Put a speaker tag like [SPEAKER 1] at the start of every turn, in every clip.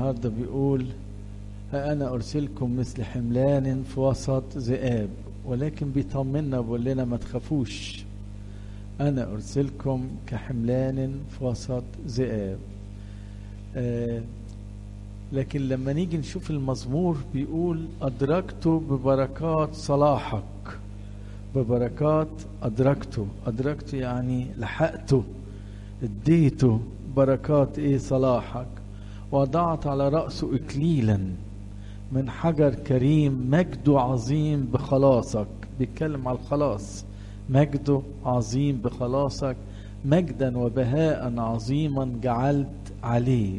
[SPEAKER 1] النهارده بيقول ها انا ارسلكم مثل حملان في وسط ذئاب ولكن بيطمنا بيقول لنا ما تخافوش انا ارسلكم كحملان في وسط ذئاب آه لكن لما نيجي نشوف المزمور بيقول أدركته ببركات صلاحك ببركات أدركته أدركته يعني لحقته اديته بركات إيه صلاحك وضعت على رأسه إكليلا من حجر كريم مجده عظيم بخلاصك بيتكلم على الخلاص مجده عظيم بخلاصك مجدا وبهاء عظيما جعلت عليه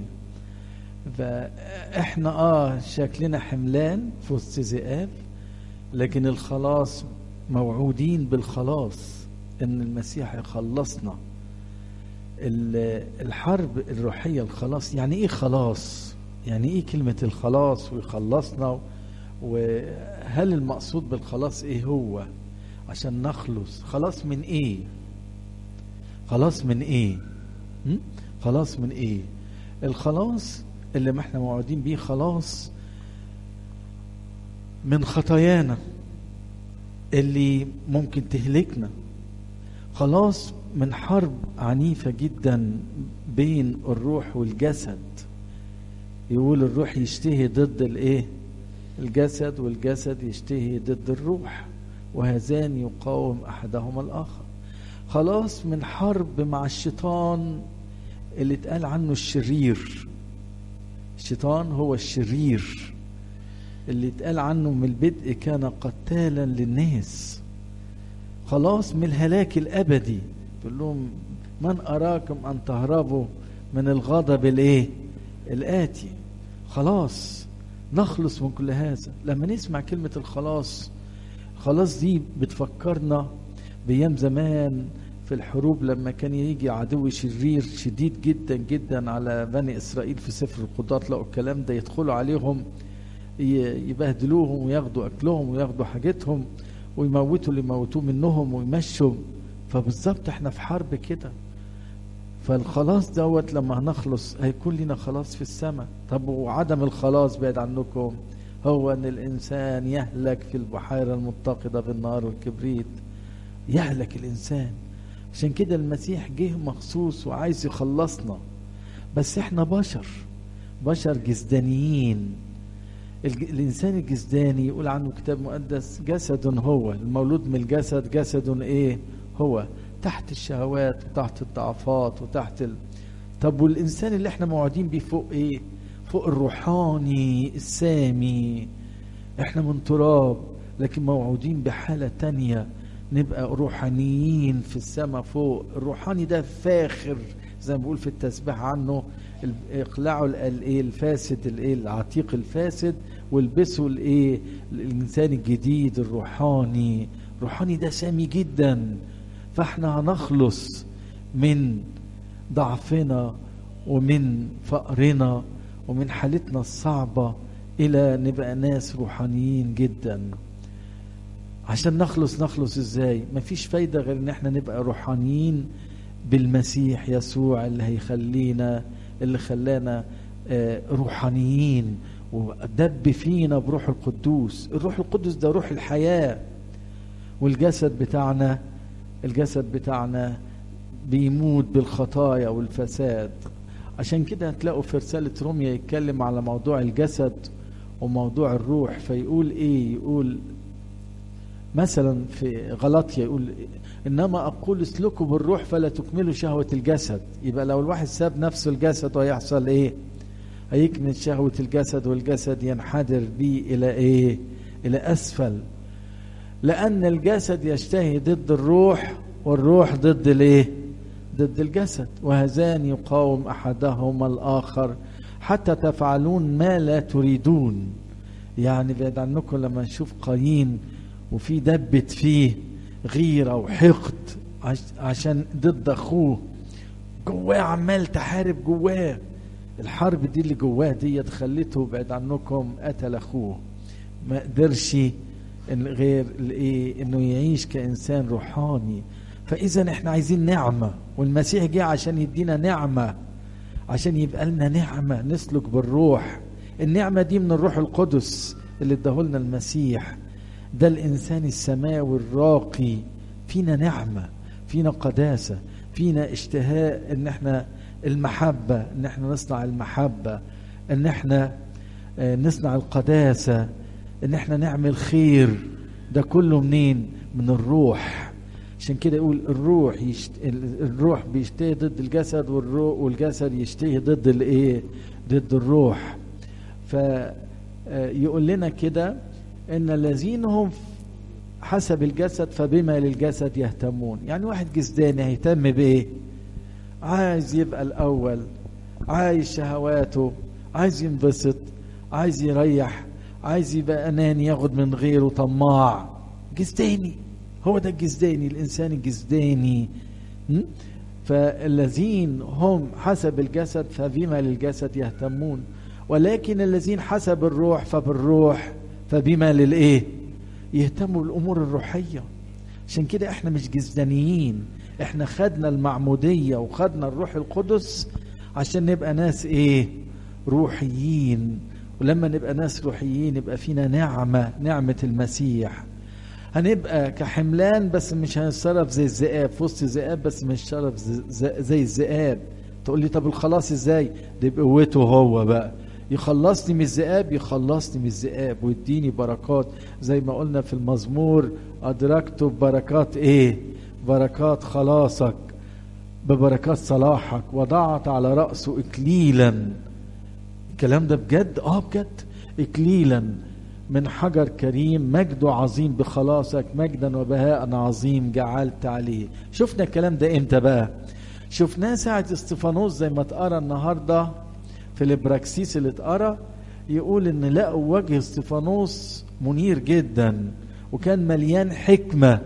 [SPEAKER 1] فاحنا اه شكلنا حملان في وسط ذئاب لكن الخلاص موعودين بالخلاص ان المسيح يخلصنا الحرب الروحيه الخلاص يعني ايه خلاص يعني ايه كلمه الخلاص ويخلصنا وهل المقصود بالخلاص ايه هو عشان نخلص خلاص من ايه خلاص من ايه م? خلاص من ايه الخلاص اللي ما احنا موعودين بيه خلاص من خطايانا اللي ممكن تهلكنا خلاص من حرب عنيفة جدا بين الروح والجسد يقول الروح يشتهي ضد الايه الجسد والجسد يشتهي ضد الروح وهذان يقاوم احدهما الاخر خلاص من حرب مع الشيطان اللي اتقال عنه الشرير الشيطان هو الشرير اللي اتقال عنه من البدء كان قتالا للناس خلاص من الهلاك الابدي تقول لهم من اراكم ان تهربوا من الغضب الايه الاتي خلاص نخلص من كل هذا لما نسمع كلمه الخلاص خلاص دي بتفكرنا بايام زمان في الحروب لما كان يجي عدو شرير شديد جدا جدا على بني اسرائيل في سفر القضاة لقوا الكلام ده يدخلوا عليهم يبهدلوهم وياخدوا اكلهم وياخدوا حاجتهم ويموتوا اللي يموتوه منهم ويمشوا فبالظبط احنا في حرب كده فالخلاص دوت لما هنخلص هيكون لنا خلاص في السماء طب وعدم الخلاص بعد عنكم هو ان الانسان يهلك في البحيره المتقده بالنار والكبريت يهلك الانسان عشان كده المسيح جه مخصوص وعايز يخلصنا بس احنا بشر بشر جسدانيين الانسان الجسداني يقول عنه كتاب مقدس جسد هو المولود من الجسد جسد ايه هو تحت الشهوات وتحت الضعفات وتحت ال... طب والانسان اللي احنا موعودين بيه فوق ايه فوق الروحاني السامي احنا من تراب لكن موعودين بحالة تانية نبقى روحانيين في السماء فوق الروحاني ده فاخر زي ما بقول في التسبيح عنه اقلعوا الايه الفاسد الايه العتيق الفاسد والبسوا الايه الانسان الجديد الروحاني الروحاني ده سامي جدا فاحنا هنخلص من ضعفنا ومن فقرنا ومن حالتنا الصعبة إلى نبقى ناس روحانيين جدا عشان نخلص نخلص ازاي مفيش فايدة غير ان احنا نبقى روحانيين بالمسيح يسوع اللي هيخلينا اللي خلانا روحانيين ودب فينا بروح القدوس الروح القدس ده روح الحياة والجسد بتاعنا الجسد بتاعنا بيموت بالخطايا والفساد عشان كده هتلاقوا في رسالة روميا يتكلم على موضوع الجسد وموضوع الروح فيقول ايه يقول مثلا في غلطية يقول انما اقول اسلكوا بالروح فلا تكملوا شهوة الجسد يبقى لو الواحد ساب نفسه الجسد ويحصل ايه هيكمل شهوة الجسد والجسد ينحدر بيه الى ايه الى اسفل لان الجسد يشتهي ضد الروح والروح ضد الايه ضد الجسد وهذان يقاوم احدهما الاخر حتى تفعلون ما لا تريدون يعني بعد عنكم لما نشوف قايين وفي دبت فيه غيره وحقد عشان ضد اخوه جواه عمال تحارب جواه الحرب دي اللي جواه دي خلته بعد عنكم قتل اخوه ما قدرش إن غير الايه انه يعيش كانسان روحاني فاذا احنا عايزين نعمه والمسيح جه عشان يدينا نعمه عشان يبقى لنا نعمة نسلك بالروح النعمة دي من الروح القدس اللي اداهولنا المسيح ده الإنسان السماوي الراقي فينا نعمة فينا قداسة فينا اشتهاء ان احنا المحبة ان احنا نصنع المحبة ان احنا نصنع القداسة ان احنا نعمل خير ده كله منين من الروح عشان كده يقول الروح يشت... الروح بيشتهي ضد الجسد والروح والجسد يشتهي ضد الايه ضد الروح فيقول لنا كده ان الذين هم حسب الجسد فبما للجسد يهتمون يعني واحد جسداني هيهتم بايه عايز يبقى الاول عايز شهواته عايز ينبسط عايز يريح عايز يبقى اناني ياخد من غيره طماع جسداني هو ده الجسداني الانسان الجسداني فالذين هم حسب الجسد فبما للجسد يهتمون ولكن الذين حسب الروح فبالروح فبما للايه يهتموا بالامور الروحيه عشان كده احنا مش جسدانيين احنا خدنا المعموديه وخدنا الروح القدس عشان نبقى ناس ايه روحيين ولما نبقى ناس روحيين يبقى فينا نعمه نعمه المسيح هنبقى كحملان بس مش هنتصرف زي الذئاب في وسط الذئاب بس مش هنتصرف زي الذئاب تقول لي طب الخلاص ازاي دي بقوته هو بقى يخلصني من الذئاب يخلصني من الذئاب ويديني بركات زي ما قلنا في المزمور أدركت ببركات إيه بركات خلاصك ببركات صلاحك وضعت على رأسه إكليلا الكلام ده بجد آه بجد إكليلا من حجر كريم مجده عظيم بخلاصك مجدا وبهاء عظيم جعلت عليه شفنا الكلام ده امتى بقى شفناه ساعة استفانوس زي ما اتقرا النهارده في الابراكسيس اللي اتقرا يقول ان لقوا وجه استفانوس منير جدا وكان مليان حكمه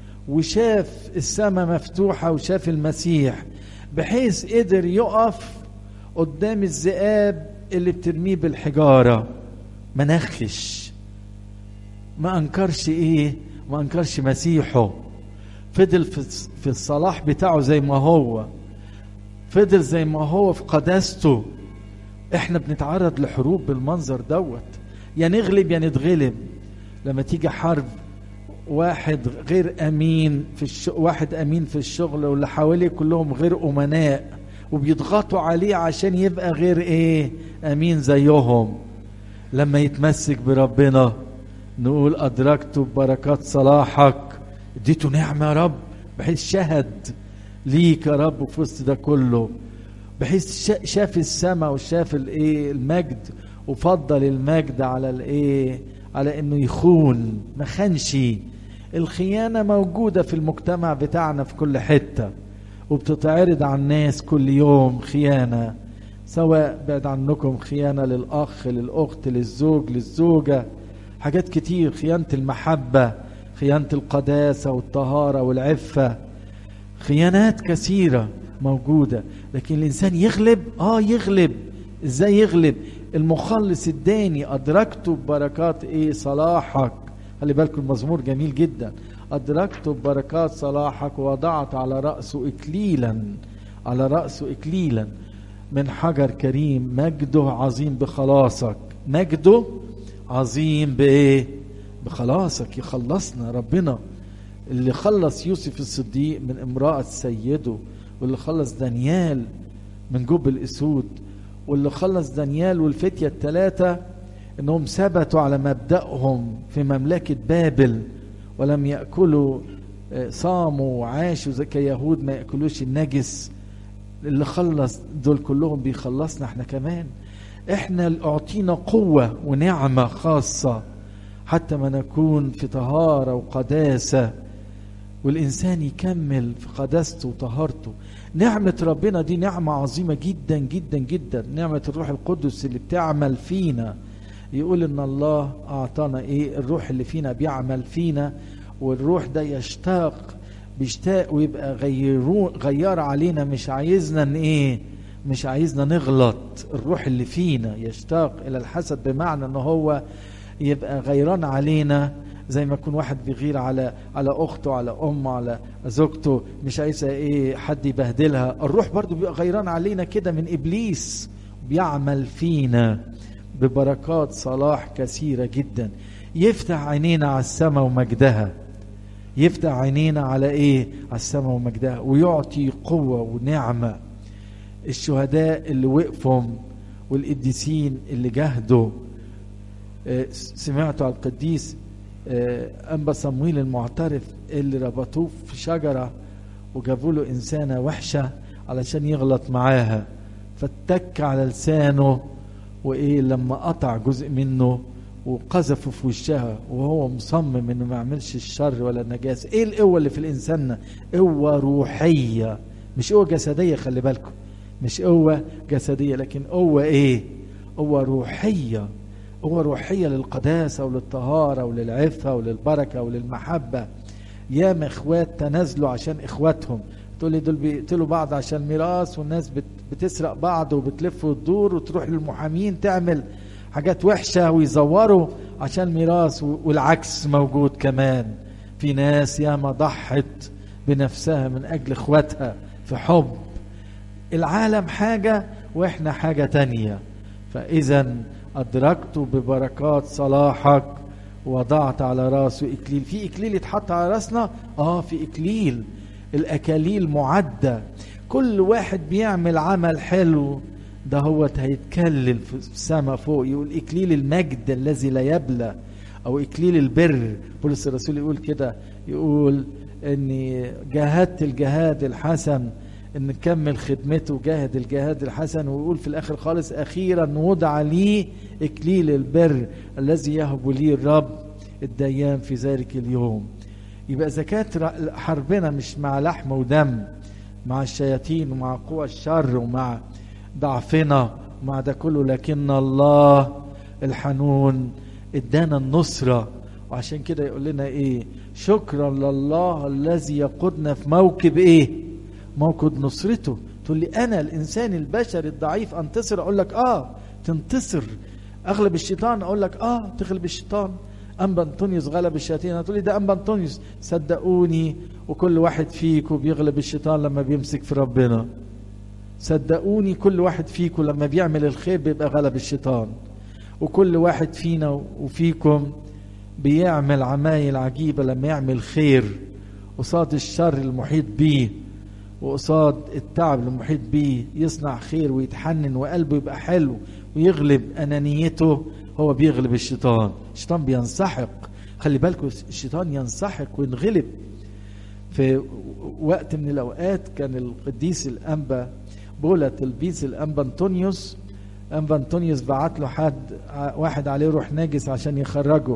[SPEAKER 1] وشاف السماء مفتوحه وشاف المسيح بحيث قدر يقف قدام الذئاب اللي بترميه بالحجاره ما نخش ما انكرش ايه ما انكرش مسيحه فضل في الصلاح بتاعه زي ما هو فضل زي ما هو في قداسته احنا بنتعرض لحروب بالمنظر دوت يا نغلب يا نتغلب لما تيجي حرب واحد غير امين في الش... واحد امين في الشغل واللي حواليه كلهم غير امناء وبيضغطوا عليه عشان يبقى غير ايه امين زيهم لما يتمسك بربنا نقول ادركت ببركات صلاحك اديته نعمه يا رب بحيث شهد ليك يا رب في وسط ده كله بحيث شاف السماء وشاف الايه المجد وفضل المجد على الايه على انه يخون ما خانش الخيانه موجوده في المجتمع بتاعنا في كل حته وبتتعرض على الناس كل يوم خيانه سواء بعد عنكم خيانه للاخ للاخت للزوج للزوجه حاجات كتير خيانه المحبه خيانه القداسه والطهاره والعفه خيانات كثيره موجوده لكن الانسان يغلب اه يغلب ازاي يغلب المخلص الداني ادركت ببركات ايه صلاحك خلي بالكم المزمور جميل جدا ادركت ببركات صلاحك ووضعت على راسه اكليلا على راسه اكليلا من حجر كريم مجده عظيم بخلاصك مجده عظيم بايه بخلاصك يخلصنا ربنا اللي خلص يوسف الصديق من امرأة سيده واللي خلص دانيال من جب الاسود واللي خلص دانيال والفتية الثلاثة انهم ثبتوا على مبدأهم في مملكة بابل ولم يأكلوا صاموا وعاشوا زي كيهود ما يأكلوش النجس اللي خلص دول كلهم بيخلصنا احنا كمان احنا اللي اعطينا قوة ونعمة خاصة حتى ما نكون في طهارة وقداسة والإنسان يكمل في قداسته وطهارته نعمة ربنا دي نعمة عظيمة جدا جدا جدا نعمة الروح القدس اللي بتعمل فينا يقول ان الله اعطانا ايه الروح اللي فينا بيعمل فينا والروح ده يشتاق بيشتاق ويبقى غيرو غير علينا مش عايزنا ان ايه مش عايزنا نغلط الروح اللي فينا يشتاق الى الحسد بمعنى ان هو يبقى غيران علينا زي ما يكون واحد بيغير على على اخته على امه على زوجته مش عايزه ايه حد يبهدلها الروح برضو بيبقى غيران علينا كده من ابليس بيعمل فينا ببركات صلاح كثيره جدا يفتح عينينا على السماء ومجدها يفتح عينينا على ايه على السماء ومجدها ويعطي قوه ونعمه الشهداء اللي وقفوا والقديسين اللي جاهدوا سمعتوا على القديس أنبا صمويل المعترف اللي ربطوه في شجرة وجابوا له إنسانة وحشة علشان يغلط معاها فاتك على لسانه وإيه لما قطع جزء منه وقذفه في وشها وهو مصمم انه ما يعملش الشر ولا النجاسه ايه القوه اللي في الانسان قوه روحيه مش قوه جسديه خلي بالكم مش قوه جسديه لكن قوه ايه قوه روحيه قوة روحية للقداسة وللطهارة وللعفة وللبركة وللمحبة ياما اخوات تنازلوا عشان اخواتهم تقول لي دول بيقتلوا بعض عشان ميراث والناس بتسرق بعض وبتلف وتدور وتروح للمحامين تعمل حاجات وحشة ويزوروا عشان ميراث والعكس موجود كمان في ناس ياما ضحت بنفسها من أجل اخواتها في حب العالم حاجة واحنا حاجة تانية فإذا أدركت ببركات صلاحك وضعت على راسه إكليل في إكليل يتحط على راسنا آه في إكليل الأكاليل معدة كل واحد بيعمل عمل حلو ده هو هيتكلل في السماء فوق يقول إكليل المجد الذي لا يبلى أو إكليل البر بولس الرسول يقول كده يقول إني جاهدت الجهاد الحسن ان نكمل خدمته جاهد الجهاد الحسن ويقول في الاخر خالص اخيرا وضع لي اكليل البر الذي يهب لي الرب الديان في ذلك اليوم يبقى اذا كانت حربنا مش مع لحم ودم مع الشياطين ومع قوى الشر ومع ضعفنا ومع ده كله لكن الله الحنون ادانا النصره وعشان كده يقول لنا ايه شكرا لله الذي يقودنا في موكب ايه موكب نصرته تقول لي انا الانسان البشري الضعيف انتصر اقول لك اه تنتصر اغلب الشيطان اقول لك اه تغلب الشيطان انبا انطونيوس غلب الشياطين هتقول لي ده انبا انطونيوس صدقوني وكل واحد فيكم بيغلب الشيطان لما بيمسك في ربنا صدقوني كل واحد فيكم لما بيعمل الخير بيبقى غلب الشيطان وكل واحد فينا وفيكم بيعمل عمايل عجيبة لما يعمل خير قصاد الشر المحيط بيه وقصاد التعب المحيط بيه يصنع خير ويتحنن وقلبه يبقى حلو ويغلب أنانيته هو بيغلب الشيطان الشيطان بينسحق خلي بالكم الشيطان ينسحق وينغلب في وقت من الأوقات كان القديس الأنبا بولا تلبيس الأنبا أنطونيوس أنبا أنطونيوس بعت له حد واحد عليه روح ناجس عشان يخرجه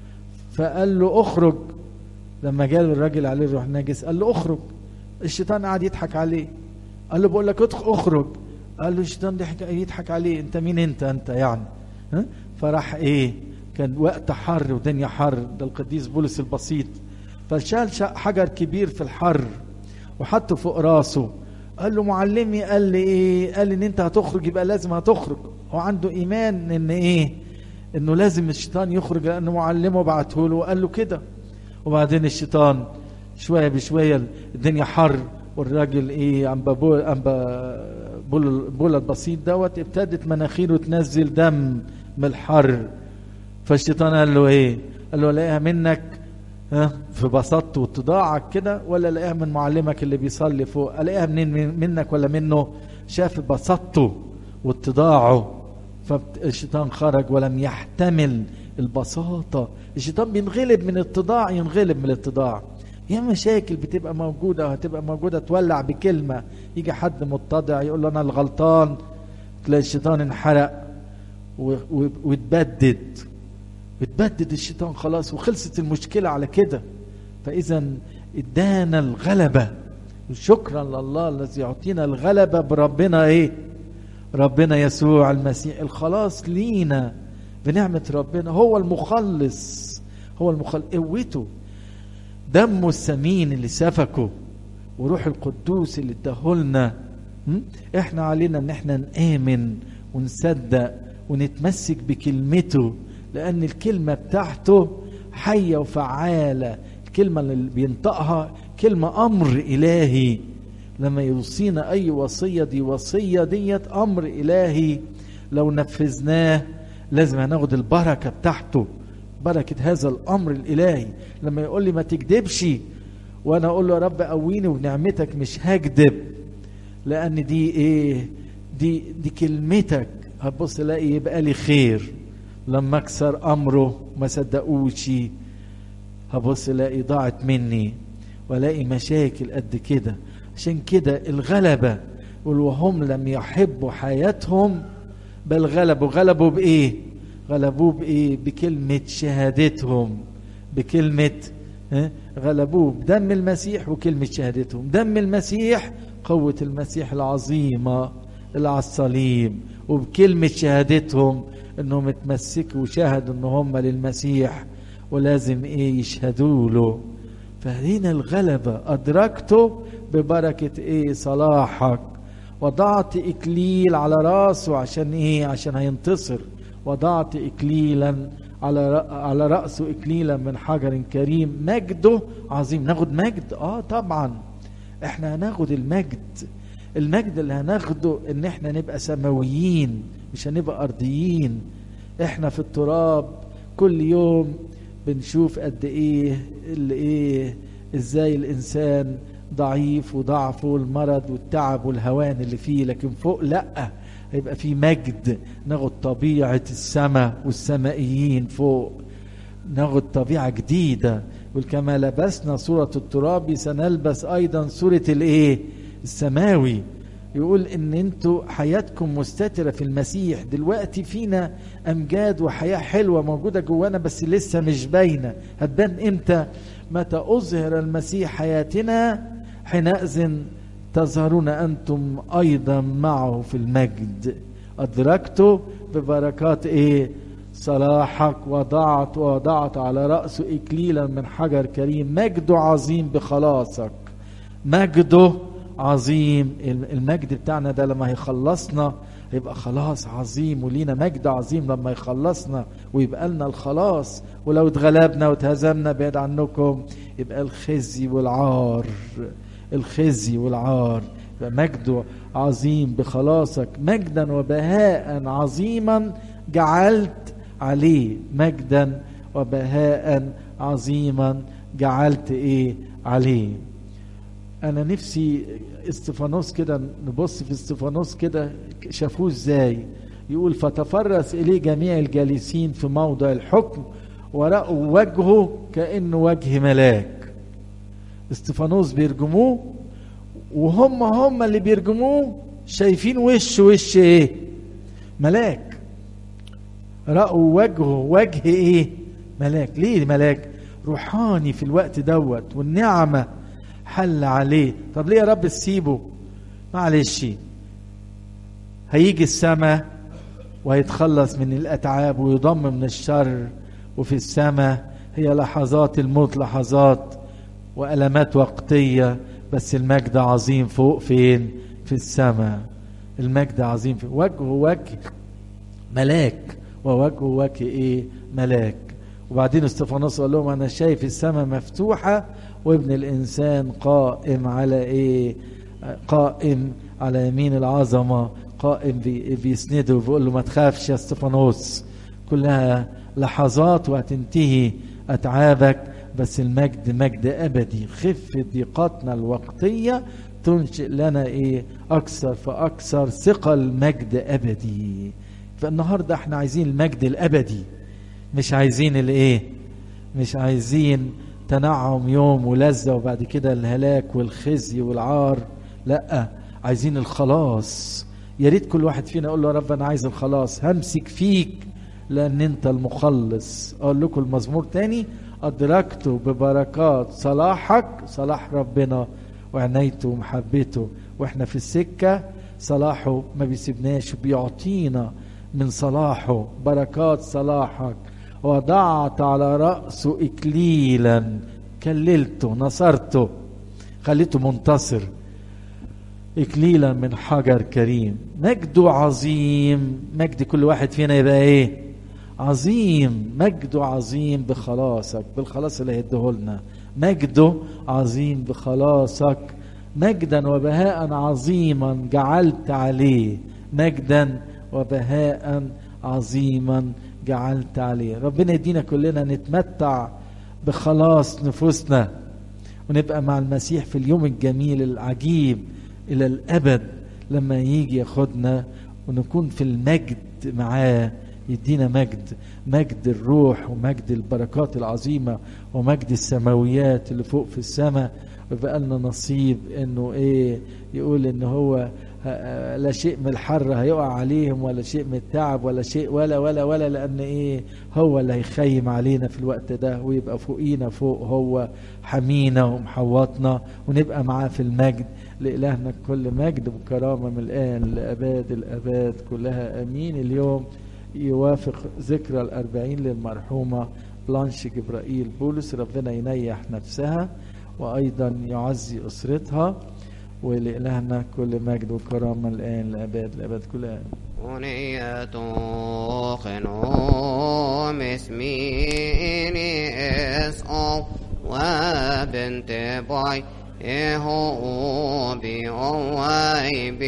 [SPEAKER 1] فقال له اخرج لما جاله الراجل عليه روح ناجس قال له اخرج الشيطان قعد يضحك عليه قال له بقول لك اخرج قال له الشيطان ضحك يضحك عليه انت مين انت انت يعني ها فراح ايه كان وقت حر ودنيا حر ده القديس بولس البسيط فشال حجر كبير في الحر وحطه فوق راسه قال له معلمي قال لي ايه قال لي ان انت هتخرج يبقى لازم هتخرج هو عنده ايمان ان ايه انه لازم الشيطان يخرج لانه معلمه بعته له وقال له كده وبعدين الشيطان شويه بشويه الدنيا حر والراجل ايه ام بول ام بول بول البسيط دوت ابتدت مناخيره تنزل دم من الحر فالشيطان قال له ايه؟ قال له الاقيها منك ها في بساطته واتضاعك كده ولا الاقيها من معلمك اللي بيصلي فوق؟ الاقيها منين منك ولا منه؟ شاف بساطته واتضاعه فالشيطان خرج ولم يحتمل البساطة الشيطان بينغلب من الاتضاع ينغلب من الاتضاع يا مشاكل بتبقى موجودة وهتبقى موجودة تولع بكلمة يجي حد متضع يقول له أنا الغلطان تلاقي الشيطان انحرق واتبدد اتبدد الشيطان خلاص وخلصت المشكلة على كده فإذا ادانا الغلبة شكرا لله الذي يعطينا الغلبة بربنا ايه ربنا يسوع المسيح الخلاص لينا بنعمة ربنا هو المخلص هو المخلص قوته دمه الثمين اللي سفكه وروح القدوس اللي اداهولنا احنا علينا ان احنا نآمن ونصدق ونتمسك بكلمته لأن الكلمة بتاعته حية وفعالة الكلمة اللي بينطقها كلمة أمر إلهي لما يوصينا أي وصية دي وصية ديت أمر إلهي لو نفذناه لازم هناخد البركة بتاعته بركة هذا الأمر الإلهي لما يقول لي ما تكذبش وأنا أقول له يا رب قويني وبنعمتك مش هكذب لأن دي إيه دي دي كلمتك هتبص الاقي يبقى لي خير لما اكسر امره ما صدقوش هبص الاقي ضاعت مني والاقي مشاكل قد كده عشان كده الغلبة وهم لم يحبوا حياتهم بل غلبوا غلبوا بإيه غلبوه بإيه بكلمة شهادتهم بكلمة ها؟ غلبوه بدم المسيح وكلمة شهادتهم دم المسيح قوة المسيح العظيمة اللي على الصليب وبكلمة شهادتهم انهم اتمسكوا وشهدوا ان هم للمسيح ولازم ايه يشهدوا له فهنا الغلبة أدركته ببركة إيه صلاحك وضعت إكليل على راسه عشان إيه عشان هينتصر وضعت إكليلا على على رأسه إكليلا من حجر كريم مجده عظيم ناخد مجد آه طبعا إحنا هناخد المجد المجد اللي هناخده إن إحنا نبقى سماويين مش هنبقى أرضيين إحنا في التراب كل يوم بنشوف قد ايه اللي ايه ازاي الانسان ضعيف وضعفه والمرض والتعب والهوان اللي فيه لكن فوق لا هيبقى في مجد ناخد طبيعة السماء والسمائيين فوق ناخد طبيعة جديدة وكما لبسنا صورة التراب سنلبس أيضا صورة الإيه السماوي يقول ان انتوا حياتكم مستترة في المسيح دلوقتي فينا امجاد وحياة حلوة موجودة جوانا بس لسه مش باينة هتبان امتى متى اظهر المسيح حياتنا حينئذ تظهرون انتم ايضا معه في المجد ادركته ببركات ايه صلاحك وضعت وضعت على رأسه إكليلا من حجر كريم مجده عظيم بخلاصك مجده عظيم المجد بتاعنا ده لما هيخلصنا هيبقى خلاص عظيم ولينا مجد عظيم لما يخلصنا ويبقى لنا الخلاص ولو اتغلبنا واتهزمنا بعيد عنكم يبقى الخزي والعار الخزي والعار يبقى مجده عظيم بخلاصك مجدا وبهاء عظيما جعلت عليه مجدا وبهاء عظيما جعلت ايه عليه انا نفسي استفانوس كده نبص في استفانوس كده شافوه ازاي يقول فتفرس اليه جميع الجالسين في موضع الحكم ورأوا وجهه كأنه وجه ملاك استفانوس بيرجموه وهم هم اللي بيرجموه شايفين وش وش ايه ملاك رأوا وجهه وجه ايه ملاك ليه ملاك روحاني في الوقت دوت والنعمه حل عليه طب ليه يا رب تسيبه معلش هيجي السماء وهيتخلص من الأتعاب ويضم من الشر وفي السماء هي لحظات الموت لحظات وألمات وقتية بس المجد عظيم فوق فين في السماء المجد عظيم في وجهه وجه ملاك ووجهه وجه ايه ملاك وبعدين استفانوس قال لهم انا شايف السماء مفتوحه وابن الانسان قائم على ايه قائم على يمين العظمه قائم بي بيسنده وبيقول له ما تخافش يا استفانوس كلها لحظات وهتنتهي اتعابك بس المجد مجد ابدي خف ضيقاتنا الوقتيه تنشئ لنا ايه اكثر فاكثر ثقل مجد ابدي فالنهارده احنا عايزين المجد الابدي مش عايزين الايه مش عايزين تنعم يوم ولذة وبعد كده الهلاك والخزي والعار لا عايزين الخلاص يا ريت كل واحد فينا يقول له يا رب انا عايز الخلاص همسك فيك لان انت المخلص اقول لكم المزمور تاني ادركته ببركات صلاحك صلاح ربنا وعنايته ومحبته واحنا في السكه صلاحه ما بيسيبناش بيعطينا من صلاحه بركات صلاحك وضعت على رأسه إكليلا كللته نصرته خليته منتصر إكليلا من حجر كريم مجده عظيم مجد كل واحد فينا يبقى إيه عظيم مجده عظيم بخلاصك بالخلاص اللي هيديهولنا مجده عظيم بخلاصك مجدا وبهاء عظيما جعلت عليه مجدا وبهاء عظيما جعلت عليه ربنا يدينا كلنا نتمتع بخلاص نفوسنا ونبقى مع المسيح في اليوم الجميل العجيب الى الابد لما يجي ياخدنا ونكون في المجد معاه يدينا مجد مجد الروح ومجد البركات العظيمة ومجد السماويات اللي فوق في السماء ويبقى لنا نصيب انه ايه يقول ان هو لا شيء من الحر هيقع عليهم ولا شيء من التعب ولا شيء ولا ولا ولا لان ايه هو اللي هيخيم علينا في الوقت ده ويبقى فوقينا فوق هو حمينا ومحوطنا ونبقى معاه في المجد لإلهنا كل مجد وكرامة من الآن لأباد الأباد كلها أمين اليوم يوافق ذكرى الأربعين للمرحومة بلانش جبرائيل بولس ربنا ينيح نفسها وأيضا يعزي أسرتها ولإلهنا كل مجد وكرامة الآن لأباد الأباد كلها
[SPEAKER 2] أنية خنوم اسميني اسقف وبنت باي إهو بي